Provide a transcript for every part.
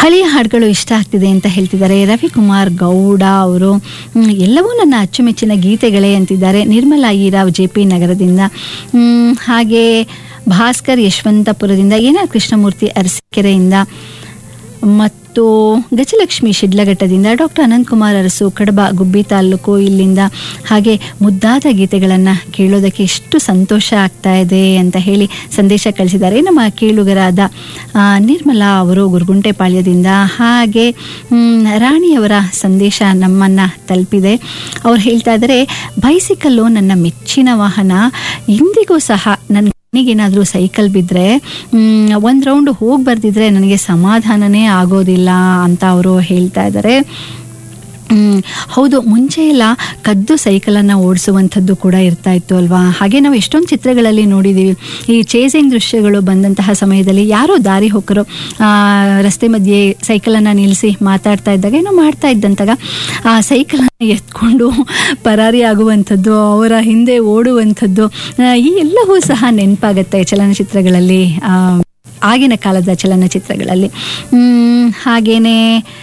ಹಳೆಯ ಹಾಡುಗಳು ಇಷ್ಟ ಆಗ್ತಿದೆ ಅಂತ ಹೇಳ್ತಿದ್ದಾರೆ ರವಿಕುಮಾರ್ ಗೌಡ ಅವರು ಹ್ಮ್, ಎಲ್ಲವೂ ನನ್ನ ಅಚ್ಚುಮೆಚ್ಚಿನ ಗೀತೆಗಳೇ ಅಂತಿದ್ದಾರೆ ನಿರ್ಮಲಾ ಈರಾವ್ ಜೆ ಪಿ ನಗರದಿಂದ ಹ್ಮ್, ಹಾಗೆ ಭಾಸ್ಕರ್ ಯಶವಂತಪುರದಿಂದ ಏನ ಕೃಷ್ಣಮೂರ್ತಿ ಅರಸೀಕೆರೆಯಿಂದ ಮತ್ತು ಗಜಲಕ್ಷ್ಮಿ ಶಿಡ್ಲಘಟ್ಟದಿಂದ ಡಾಕ್ಟರ್ ಅನಂತಕುಮಾರ್ ಅರಸು ಕಡಬ ಗುಬ್ಬಿ ತಾಲೂಕು ಇಲ್ಲಿಂದ ಹಾಗೆ ಮುದ್ದಾದ ಗೀತೆಗಳನ್ನು ಕೇಳೋದಕ್ಕೆ ಎಷ್ಟು ಸಂತೋಷ ಆಗ್ತಾ ಇದೆ ಅಂತ ಹೇಳಿ ಸಂದೇಶ ಕಳಿಸಿದ್ದಾರೆ ನಮ್ಮ ಕೇಳುಗರಾದ ಆ, ನಿರ್ಮಲಾ ಅವರು ಗುರುಗುಂಟೆಪಾಳ್ಯದಿಂದ ಹಾಗೆ ಮ್, ರಾಣಿಯವರ ಸಂದೇಶ ನಮ್ಮನ್ನು ತಲುಪಿದೆ ಅವ್ರು ಹೇಳ್ತಾ ಇದ್ದಾರೆ ಬೈಸಿಕಲ್ಲು ನನ್ನ ಮೆಚ್ಚಿನ ವಾಹನ ಇಂದಿಗೂ ಸಹ ನನ್ನ ಏನಾದರೂ ಸೈಕಲ್ ಬಿದ್ದರೆ ಒಂದು ರೌಂಡ್ ಹೋಗಿ ಬರ್ದಿದ್ರೆ ನನಗೆ ಸಮಾಧಾನನೇ ಆಗೋದಿಲ್ಲ ಅಂತ ಅವರು ಹೇಳ್ತಾ ಇದ್ದಾರೆ ಹ್ಮ್, ಹೌದು ಮುಂಚೆ ಎಲ್ಲ ಕದ್ದು ಸೈಕಲನ್ನು ಓಡಿಸುವಂಥದ್ದು ಕೂಡ ಇರ್ತಾ ಇತ್ತು ಅಲ್ವಾ ಹಾಗೆ ನಾವು ಎಷ್ಟೊಂದು ಚಿತ್ರಗಳಲ್ಲಿ ನೋಡಿದ್ದೀವಿ ಈ ಚೇಸಿಂಗ್ ದೃಶ್ಯಗಳು ಬಂದಂತಹ ಸಮಯದಲ್ಲಿ ಯಾರೋ ದಾರಿ ಹೋಕರು ಆ, ರಸ್ತೆ ಮಧ್ಯೆ ಸೈಕಲನ್ನು ನಿಲ್ಲಿಸಿ ಮಾತಾಡ್ತಾ ಇದ್ದಾಗ ಏನೋ ಮಾಡ್ತಾ ಇದ್ದಂತಾಗ ಆ ಸೈಕಲನ್ನು ಎತ್ಕೊಂಡು ಪರಾರಿ ಆಗುವಂಥದ್ದು ಅವರ ಹಿಂದೆ ಓಡುವಂಥದ್ದು ಆ, ಈ ಎಲ್ಲವೂ ಸಹ ನೆನಪಾಗತ್ತೆ ಚಲನಚಿತ್ರಗಳಲ್ಲಿ ಆ, ಆಗಿನ ಕಾಲದ ಚಲನಚಿತ್ರಗಳಲ್ಲಿ ಹ್ಮ್, ಹಾಗೇನೆ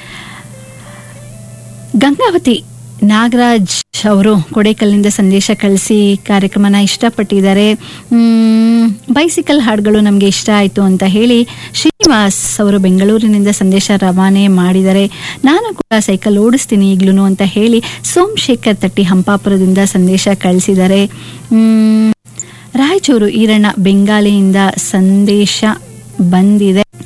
ಗಂಗಾವತಿ ನಾಗರಾಜ್ ಅವರು ಕೊಡೇಕಲ್ನಿಂದ ಸಂದೇಶ ಕಳಿಸಿ ಕಾರ್ಯಕ್ರಮನ ಇಷ್ಟಪಟ್ಟಿದ್ದಾರೆ ಮ್, ಬೈಸಿಕಲ್ ಹಾಡುಗಳು ನಮಗೆ ಇಷ್ಟ ಆಯಿತು ಅಂತ ಹೇಳಿ ಶ್ರೀನಿವಾಸ್ ಅವರು ಬೆಂಗಳೂರಿನಿಂದ ಸಂದೇಶ ರವಾನೆ ಮಾಡಿದ್ದಾರೆ ನಾನು ಕೂಡ ಸೈಕಲ್ ಓಡಿಸ್ತೀನಿ ಈಗ್ಲೂ ಅಂತ ಹೇಳಿ ಸೋಮಶೇಖರ್ ತಟ್ಟಿ ಹಂಪಾಪುರದಿಂದ ಸಂದೇಶ ಕಳಿಸಿದ್ದಾರೆ ಮ್, ರಾಯಚೂರು ಈರಣ್ಣ ಬೆಂಗಾಲಿಯಿಂದ ಸಂದೇಶ ಬಂದಿದೆ